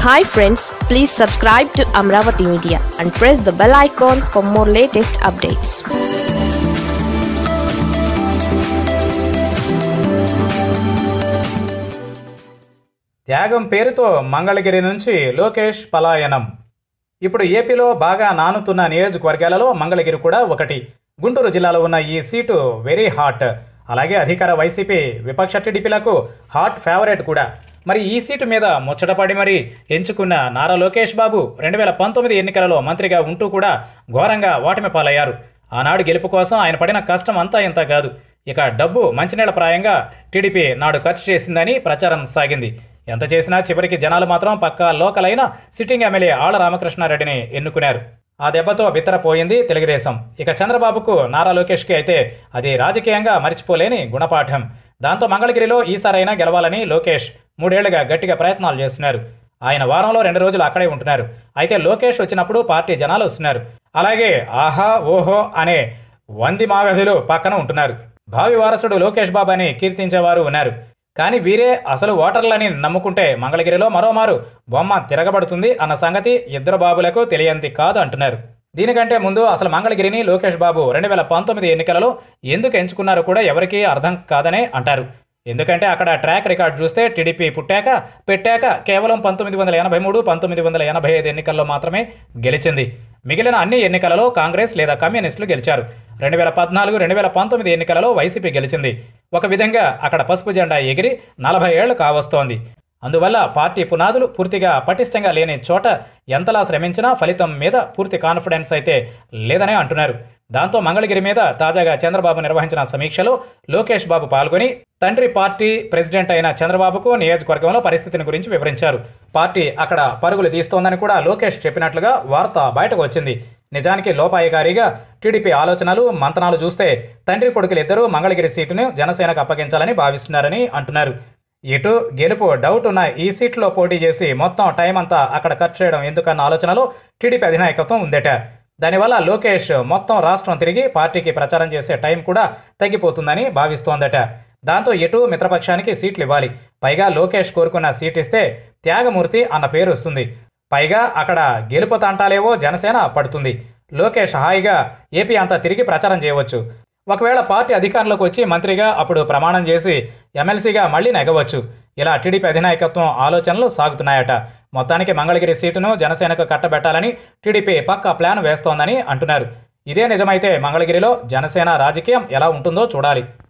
hi friends please subscribe to Amaravati media and press the bell icon for more latest updates త్యాగం పేరుతో మంగళగిరి నుంచి లోకేష్ పలాయనం ఇప్పుడు ఏపీలో బాగా నానుతున్న నియోజకవర్గాలలో మంగళగిరి కూడా ఒకటి గుంటూరు జిల్లాలో ఉన్న ఈ సీటు వెరీ హాట్ అలాగే అధికార వైసీపీ విపక్ష టీడీపీలకు హాట్ ఫేవరెట్ కూడా మరి ఈ సీటు మీద ముచ్చటపడి మరి ఎంచుకున్న నారా లోకేష్ బాబు రెండు వేల పంతొమ్మిది ఎన్నికలలో మంత్రిగా ఉంటూ కూడా ఘోరంగా ఓటమి పాలయ్యారు ఆనాడు గెలుపు కోసం ఆయన పడిన కష్టం అంతా ఇంత కాదు ఇక డబ్బు మంచినీళ్ళ ప్రాయంగా టీడీపీ నాడు ఖర్చు చేసిందని ప్రచారం సాగింది ఎంత చేసినా చివరికి జనాలు మాత్రం పక్కా లోకల్ అయిన సిట్టింగ్ ఎమ్మెల్యే ఆళ్ల రామకృష్ణారెడ్డిని ఎన్నుకున్నారు ఆ దెబ్బతో బిత్తరపోయింది తెలుగుదేశం ఇక చంద్రబాబుకు నారా లోకేష్కి అయితే అది రాజకీయంగా మరిచిపోలేని గుణపాఠం దాంతో మంగళగిరిలో ఈసారైనా గెలవాలని లోకేష్ మూడేళ్లుగా గట్టిగా ప్రయత్నాలు చేస్తున్నారు ఆయన వారంలో రెండు రోజులు అక్కడే ఉంటున్నారు అయితే లోకేష్ వచ్చినప్పుడు పార్టీ జనాలు వస్తున్నారు అలాగే ఆహా ఓహో అనే వంది మాగధులు పక్కన ఉంటున్నారు భావి వారసుడు లోకేష్ బాబు అని కీర్తించేవారు ఉన్నారు కానీ వీరే అసలు ఓటర్లని నమ్ముకుంటే మంగళగిరిలో మరోమారు బొమ్మ తిరగబడుతుంది అన్న సంగతి ఇద్దరు బాబులకు తెలియంది కాదు అంటున్నారు దీనికంటే ముందు అసలు మంగళగిరిని లోకేష్ బాబు రెండు వేల పంతొమ్మిది ఎన్నికలలో ఎందుకు ఎంచుకున్నారో కూడా ఎవరికీ అర్థం కాదనే అంటారు ఎందుకంటే అక్కడ ట్రాక్ రికార్డ్ చూస్తే టీడీపీ పుట్టాక పెట్టాక కేవలం పంతొమ్మిది వందల ఎనభై మూడు పంతొమ్మిది వందల ఎనభై ఐదు ఎన్నికల్లో మాత్రమే గెలిచింది మిగిలిన అన్ని ఎన్నికలలో కాంగ్రెస్ లేదా కమ్యూనిస్టులు గెలిచారు రెండు వేల పద్నాలుగు రెండు వేల పంతొమ్మిది ఎన్నికలలో వైసీపీ గెలిచింది ఒక విధంగా అక్కడ పసుపు జెండా ఎగిరి నలభై ఏళ్లు కావస్తోంది అందువల్ల పార్టీ పునాదులు పూర్తిగా పటిష్టంగా లేని చోట ఎంతలా శ్రమించినా ఫలితం మీద పూర్తి కాన్ఫిడెన్స్ అయితే లేదనే అంటున్నారు దాంతో మంగళగిరి మీద తాజాగా చంద్రబాబు నిర్వహించిన సమీక్షలో లోకేష్ బాబు పాల్గొని తండ్రి పార్టీ ప్రెసిడెంట్ అయిన చంద్రబాబుకు నియోజకవర్గంలో పరిస్థితిని గురించి వివరించారు పార్టీ అక్కడ పరుగులు తీస్తోందని కూడా లోకేష్ చెప్పినట్లుగా వార్త బయటకు వచ్చింది నిజానికి లోపాయికారిగా టీడీపీ ఆలోచనలు మంతనాలు చూస్తే తండ్రి కొడుకులు ఇద్దరూ మంగళగిరి సీటును జనసేనకు అప్పగించాలని భావిస్తున్నారని అంటున్నారు ఇటు గెలుపు డౌట్ ఉన్న ఈ సీట్లో పోటీ చేసి మొత్తం టైం అంతా అక్కడ ఖర్చు చేయడం ఎందుకన్న ఆలోచనలో టీడీపీ అధినాయకత్వం ఉందట దానివల్ల లోకేష్ మొత్తం రాష్ట్రం తిరిగి పార్టీకి ప్రచారం చేసే టైం కూడా తగ్గిపోతుందని భావిస్తోందట దాంతో ఎటు మిత్రపక్షానికి సీట్లు ఇవ్వాలి పైగా లోకేష్ కోరుకున్న సీట్ ఇస్తే త్యాగమూర్తి అన్న పేరు వస్తుంది పైగా అక్కడ గెలుపు తంటాలేవో జనసేన పడుతుంది లోకేష్ హాయిగా ఏపీ అంతా తిరిగి ప్రచారం చేయవచ్చు ఒకవేళ పార్టీ అధికారంలోకి వచ్చి మంత్రిగా అప్పుడు ప్రమాణం చేసి ఎమ్మెల్సీగా మళ్ళీ నెగవచ్చు ఇలా టీడీపీ అధినాయకత్వం ఆలోచనలు సాగుతున్నాయట మొత్తానికి మంగళగిరి సీటును జనసేనకు కట్టబెట్టాలని టీడీపీ పక్క ప్లాన్ వేస్తోందని అంటున్నారు ఇదే నిజమైతే మంగళగిరిలో జనసేన రాజకీయం ఎలా ఉంటుందో చూడాలి